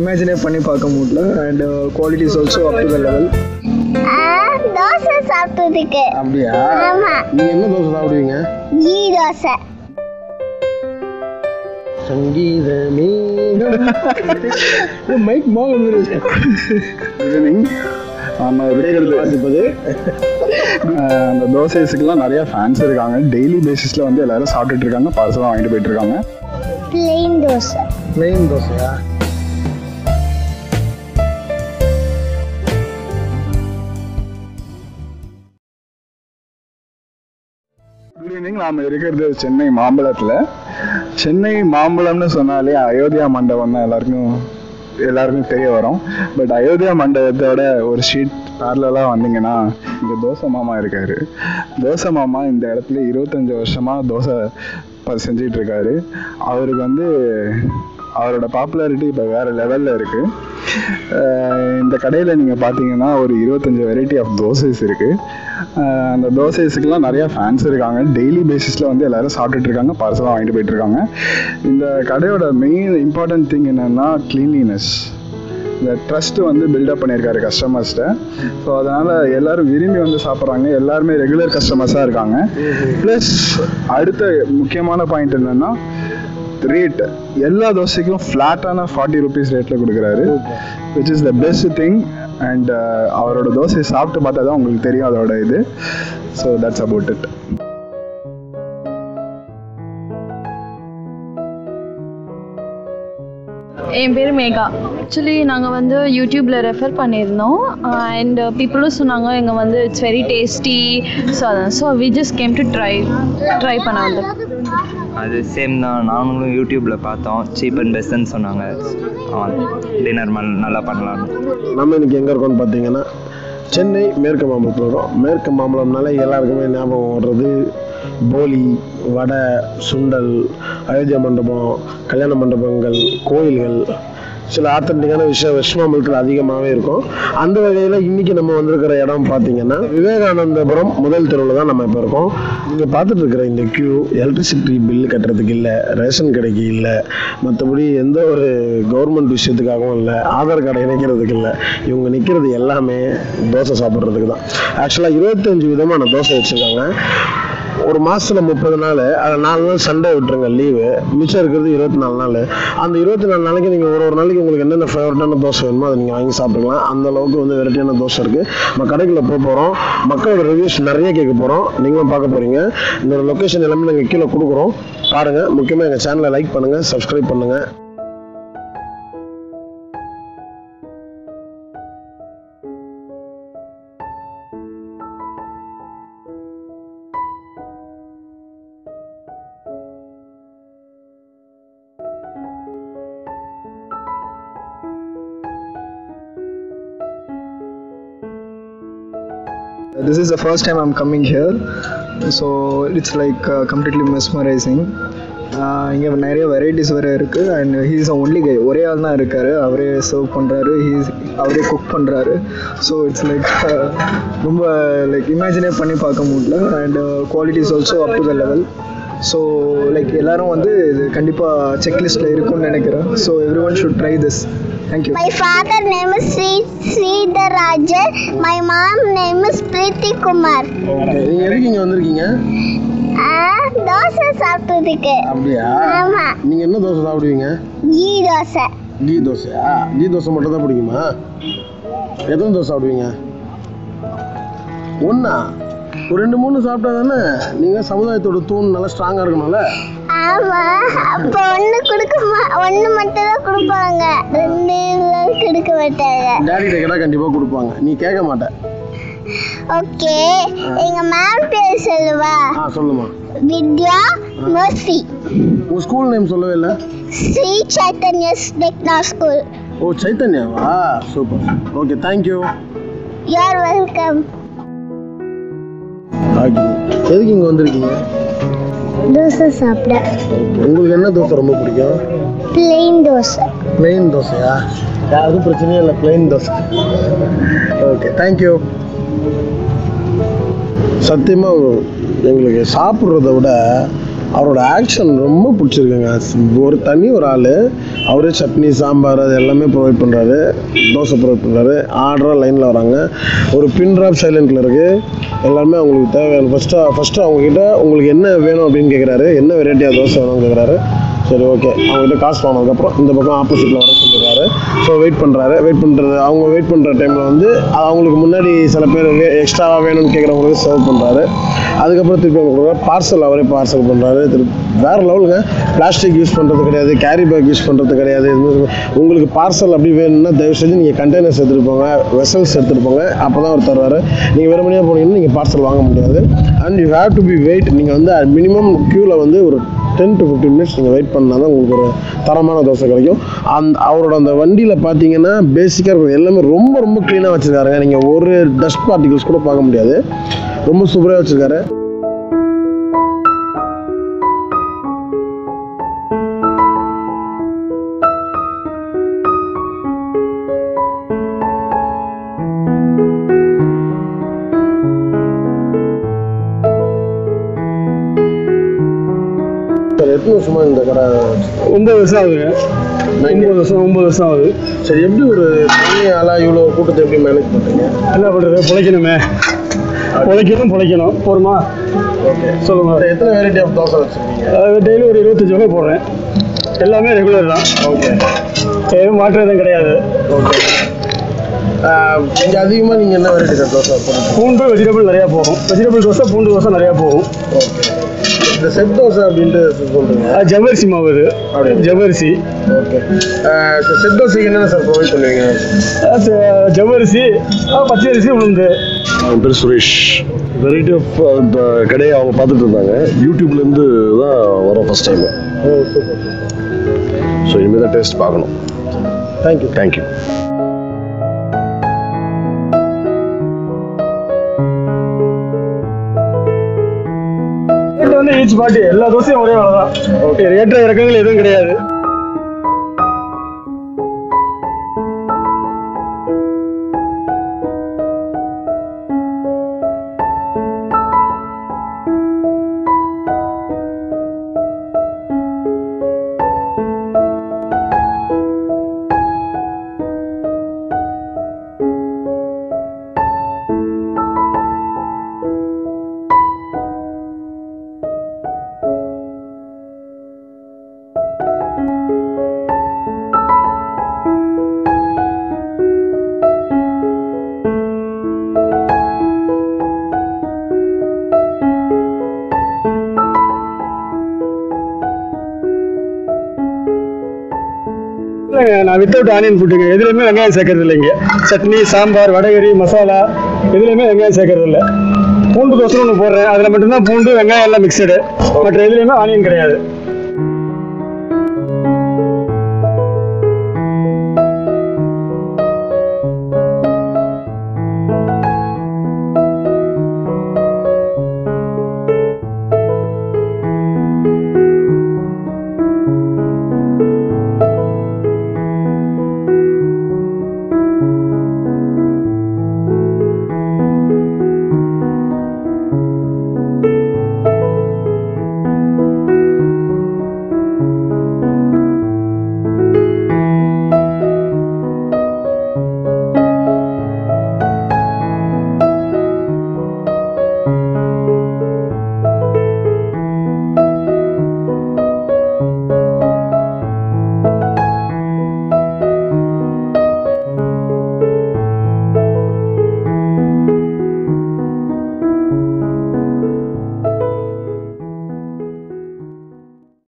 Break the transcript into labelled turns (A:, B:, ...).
A: இமேஜினே பண்ணி பார்க்க முடியல and quality is also up to the level
B: dosa சாப்பிட்டதுக்கு
C: அப்படியா
B: ஆமா
C: நீங்க என்ன தோசை சாப்பிடுவீங்க
B: கீ தோசை
C: சங்கீதமே மைக் மோகன் ஈவினிங் நம்ம விடைகிறது வாசிப்பது ஆஹ் அந்த தோசைஸுக்கெல்லாம் நிறைய ஃபேன்ஸ் இருக்காங்க டெய்லி பேசிஸில் வந்து எல்லாரும் சாப்பிட்டுட்டு இருக்காங்க பார்சலாக வாங்கிட்டு போயிட்டு இருக்காங்க
B: பிளெயின் தோசை
A: மெயின் தோசையா
C: குட் ஈவினிங் நாம் இருக்கிறது சென்னை மாம்பழத்தில் சென்னை மாம்பழம்னு சொன்னாலே அயோத்தியா மண்டபம் தான் எல்லாருக்கும் எல்லாருக்கும் தெரிய வரும் பட் அயோத்தியா மண்டபத்தோட ஒரு ஷீட் பேரலாக வந்தீங்கன்னா இங்கே தோசை மாமா இருக்காரு தோசை மாமா இந்த இடத்துல இருபத்தஞ்சு வருஷமா தோசை ப- செஞ்சிட்டு இருக்காரு அவருக்கு வந்து அவரோட பாப்புலாரிட்டி இப்போ வேற லெவலில் இருக்கு அஹ் இந்த கடையில் நீங்கள் பார்த்தீங்கன்னா ஒரு இருபத்தஞ்சு வெரைட்டி ஆஃப் தோசைஸ் இருக்கு அஹ் அந்த தோசைஸுக்கெல்லாம் நிறைய ஃபேன்ஸ் இருக்காங்க டெய்லி பேசிஸில் வந்து எல்லாரும் சாப்பிட்டுட்டு இருக்காங்க பார்சலாக வாங்கிட்டு போயிட்டு இருக்காங்க இந்த கடையோட மெயின் இம்பார்ட்டன்ட் திங் என்னன்னா கிளீன்லினஸ் இந்த ட்ரஸ்ட் வந்து பில்டப் பண்ணியிருக்காரு கஸ்டமர்ஸ்கிட்ட ஸோ அதனால் எல்லாரும் விரும்பி வந்து சாப்பிட்றாங்க எல்லாருமே ரெகுலர் கஸ்டமர்ஸாக இருக்காங்க ப்ளஸ் அடுத்த முக்கியமான பாயிண்ட் என்னன்னா ரேட் எல்லா தோசைக்கும் ஃப்ளாட்டான ஃபார்ட்டி ருபீஸ் ரேட்டில் கொடுக்குறாரு which is the best thing and அவரோட தோசையை சாப்பிட்டு பார்த்தா தான் உங்களுக்கு தெரியும் அதோட இது ஸோ தட்ஸ் அபவுட் இட்
D: என் பேர் மேகா ஆக்சுவலி நாங்கள் வந்து யூடியூப்பில் ரெஃபர் பண்ணியிருந்தோம் அண்ட் பீப்புளும் சொன்னாங்க இங்கே வந்து இட்ஸ் வெரி டேஸ்டி ஸோ அதான் so we just came to try try பண்ண வந்து
E: அது சேம் தான் நாங்களும் யூடியூப்பில் பார்த்தோம் சீப் அண்ட் பெஸ்ட்னு சொன்னாங்க டின்னர் நல்லா பண்ணலாம்னு
F: நம்ம இன்னைக்கு எங்கே இருக்கோம்னு பார்த்தீங்கன்னா சென்னை மேற்கு மாம்பழத்தில் இருக்கோம் மேற்கு மாம்பழம்னால எல்லாருக்குமே ஞாபகம் வர்றது போலி வடை சுண்டல் அயோத்தியா மண்டபம் கல்யாண மண்டபங்கள் கோயில்கள் சில ஆத்தன்டிக்கான விஷயம் வெஸ்மாம்பலத்தில் அதிகமாகவே இருக்கும் அந்த வகையில் இன்னைக்கு நம்ம வந்திருக்கிற இடம் பார்த்தீங்கன்னா விவேகானந்தபுரம் முதல் தெருவில் தான் நம்ம இப்போ இருக்கோம் நீங்கள் பார்த்துட்டு இருக்கிற இந்த கியூ எலக்ட்ரிசிட்டி பில் கட்டுறதுக்கு இல்லை ரேஷன் கடைக்கு இல்லை மற்றபடி எந்த ஒரு கவர்மெண்ட் விஷயத்துக்காகவும் இல்லை ஆதார் கார்டை இணைக்கிறதுக்கு இல்லை இவங்க நிற்கிறது எல்லாமே தோசை சாப்பிட்றதுக்கு தான் ஆக்சுவலாக இருபத்தஞ்சு விதமான தோசை வச்சுருக்காங்க ஒரு மாசத்துல முப்பது நாள் அதில் நாலு நாள் சண்டே விட்டுருங்க லீவு மிச்சம் இருக்கிறது இருபத்தி நாலு நாள் அந்த இருபத்தி நாலு நாளைக்கு நீங்கள் ஒரு ஒரு நாளைக்கு உங்களுக்கு என்னென்ன ஃபேவரட்டான தோசை வேணுமோ அதை நீங்கள் வாங்கி சாப்பிட்டுக்கலாம் அந்த அளவுக்கு வந்து வெரைட்டியான தோசை இருக்குது நம்ம கடைக்குள்ள போக போகிறோம் மக்களோட ரிவ்யூஸ் நிறைய கேட்க போகிறோம் நீங்களும் பார்க்க போகிறீங்க இந்த லொக்கேஷன் எல்லாமே நாங்கள் கீழே கொடுக்குறோம் பாருங்கள் முக்கியமாக எங்கள் சேனலை லைக் பண்ணுங்கள் சப்ஸ்கிரைப் பண்ணுங்கள்
A: This is the first time I'm coming here, so it's like uh, completely mesmerizing. இங்கே நிறைய வெரைட்டிஸ் வேறு இருக்குது அண்ட் ஹீஸ் ஒன்லி கை ஒரே ஆள் தான் இருக்கார் அவரே சர்வ் பண்ணுறாரு ஹீஸ் அவரே குக் பண்ணுறாரு ஸோ இட்ஸ் லைக் ரொம்ப லைக் இமேஜினே பண்ணி பார்க்க முடியல and quality is also up to the level so like எல்லாரும் வந்து இது கண்டிப்பாக செக்லிஸ்ட்டில் இருக்கும்னு நினைக்கிறேன் so everyone should try this thank you
B: My father name is Sri Sridharajan. My mom name is Preeti Kumar.
F: நீங்கள் எதுக்கு இங்கே வந்திருக்கீங்க
B: ஆ, தோசை சாப்பிட்டதுக்கு
F: அப்படியா
B: ஆமா
F: நீங்கள் என்ன தோசை சாப்பிடுவீங்க
B: கீ தோசை
F: கீ தோசையா கீ தோசை மட்டும் தான் பிடிக்குமா எத்தனை தோசை சாப்பிடுவீங்க ஒன்றா ஒரு ரெண்டு மூணு சாப்பிட்டா தானே நீங்கள் சமுதாயத்தோட தூண் நல்லா ஸ்ட்ராங்காக இருக்கணும்ல
B: ஆமா அப்ப ஒண்ணு கொடுக்க மா ஒண்ணு மட்டும் தான் கொடுப்பாங்க ரெண்டு எல்லாம் கொடுக்க மாட்டாங்க
F: டேடிகிட்ட கேட்டால் கண்டிப்பாக கொடுப்பாங்க நீ கேட்க மாட்ட
B: ஓகே எங்க மேம் பேர் சொல்லுவா
F: ஆ சொல்லுமா
B: வித்யா மர்சி
F: உங்கள் ஸ்கூல் நேம் சொல்லவே இல்லை
B: ஸ்ரீ சைத்தன்ய டெக்னா ஸ்கூல்
F: ஓ சைத்தன்யாவா super okay thank you
B: you're welcome
F: okay எதுக்கு இங்கே வந்திருக்கீங்க
B: தோசை சாப்பிட
F: உங்களுக்கு என்ன தோசை ரொம்ப பிடிக்கும்
B: பிளெயின் தோசை
F: பிளெயின் தோசையா யாருக்கும் பிரச்சனையே இல்லை பிளெயின் தோசை ஓகே தேங்க்யூ சத்தியமாக எங்களுக்கு சாப்பிட்றத விட அவரோட ஆக்ஷன் ரொம்ப பிடிச்சிருக்குங்க ஒரு தனி ஒரு ஆள் அவரே சட்னி சாம்பார் அது எல்லாமே ப்ரொவைட் பண்ணுறாரு தோசை ப்ரொவைட் பண்ணுறாரு ஆர்டராக லைனில் வராங்க ஒரு பின் ட்ராப் சைலண்டில் இருக்குது எல்லாமே அவங்களுக்கு தேவையான ஃபஸ்ட்டு ஃபஸ்ட்டு அவங்கக்கிட்ட உங்களுக்கு என்ன வேணும் அப்படின்னு கேட்குறாரு என்ன வெரைட்டியாக தோசை வேணும்னு கேட்குறாரு சரி ஓகே அவங்ககிட்ட காசு வாங்கினதுக்கப்புறம் இந்த பக்கம் ஆப்போசிட்டில் வர சொல்லிடுறாரு ஸோ வெயிட் பண்ணுறாரு வெயிட் பண்ணுறது அவங்க வெயிட் பண்ணுற டைமில் வந்து அவங்களுக்கு முன்னாடி சில பேர் எக்ஸ்ட்ராவாக வேணும்னு கேட்குறவங்களுக்கு சர்வ் பண்ணுறாரு அதுக்கப்புறம் திருப்பி அவங்க கொடுக்குறாரு பார்சல் அவரே பார்சல் பண்ணுறாரு திருப்பி வேறு லெவலுங்க பிளாஸ்டிக் யூஸ் பண்ணுறது கிடையாது கேரி பேக் யூஸ் பண்ணுறது கிடையாது எதுவுமே உங்களுக்கு பார்சல் அப்படி வேணும்னா தயவு செஞ்சு நீங்கள் கண்டெய்னர்ஸ் எடுத்துகிட்டு போங்க வெசல்ஸ் எடுத்துகிட்டு போங்க அப்போ தான் அவர் தருவார் நீங்கள் வெறுமனையாக போனீங்கன்னா நீங்கள் பார்சல் வாங்க முடியாது and you have to be wait நீங்கள் வந்து மினிமம் க்யூவில் வந்து ஒரு டென் டு ஃபிஃப்டீன் மினிட்ஸ் நீங்கள் வெயிட் பண்ணால் தான் உங்களுக்கு ஒரு தரமான தோசை கிடைக்கும் அந்த அவரோட அந்த வண்டியில் பார்த்தீங்கன்னா பேசிக்காக இருக்கும் எல்லாமே ரொம்ப ரொம்ப க்ளீனாக வச்சுருக்காருங்க நீங்கள் ஒரு டஸ்ட் பார்ட்டிகல்ஸ் கூட பார்க்க முடியாது ரொம்ப சூப்பராக வச்சுருக்காரு சார் எத்தனை வருஷமா இந்த கடை
G: ஒன்பது வருஷம் ஆகுதுங்க ஒன்பது வருஷம் ஒன்பது வருஷம் ஆகுது
F: சரி எப்படி ஒரு தனி ஆளா இவ்வளோ கூட்டத்தை எப்படி மேனேஜ் பண்ணுறீங்க
G: என்ன பண்ணுறது பிழைக்கணுமே பிழைக்கணும் பிழைக்கணும் போருமா சொல்லுங்க
F: எத்தனை வெரைட்டி ஆஃப் தோசை வச்சுருக்கீங்க
G: டெய்லி ஒரு இருபத்தஞ்சி வகை போடுறேன் எல்லாமே ரெகுலர் தான்
F: ஓகே
G: எதுவும் மாற்றம் எதுவும் கிடையாது
F: ஓகே இங்கே அதிகமாக நீங்கள் என்ன வெரைட்டி சார் தோசை போடுறீங்க
G: பூண்டு வெஜிடபிள் நிறையா போகும் வெஜிடபிள் தோசை பூண்டு தோசை நிறையா போகும்
F: ஓகே இந்த செட் தோசை அப்படின்ட்டு சொல்கிறீங்க
G: அது ஜவ்வரிசி மாவு இது
F: அப்படியா?
G: ஜவ்வரிசி
F: ஓகே செட் தோசைக்கு என்னென்ன சார் ப்ரொவைட் பண்ணுவீங்க
G: அது ஜ- ஜவ்வரிசி ஆ, பச்சரிசி உளுந்து
H: என் பேர் சுரேஷ் வெரைட்டி ஆஃப் அந்த கடையை அவங்க பார்த்துட்டு இருந்தாங்க யூடியூப்லேருந்து தான் வரோம் first time
F: oh super
H: so இனிமேல் தான் டேஸ்ட் பார்க்கணும்
F: தேங்க்யூ
H: தேங்க்யூ
G: ரேட் வந்து ஈச் பாட்டி எல்லா தோசையும் ஒரே வேலை தான் ஓகே ஏற்ற இறக்கங்கள் எதுவும் கிடையாது இல்லைங்க நான் வித்தவுட் ஆனியன் ஃபுட்டுங்க எதுலையுமே வெங்காயம் சேர்க்கறது இல்லைங்க சட்னி சாம்பார் வடகரி மசாலா எதுலையுமே வெங்காயம் சேர்க்கறது இல்லை பூண்டு தோசை ஒன்று போடுறேன் அதில் மட்டும்தான் பூண்டு வெங்காயம் எல்லாம் மிக்சடு மற்ற எதுலையுமே ஆனியன் கிடையாது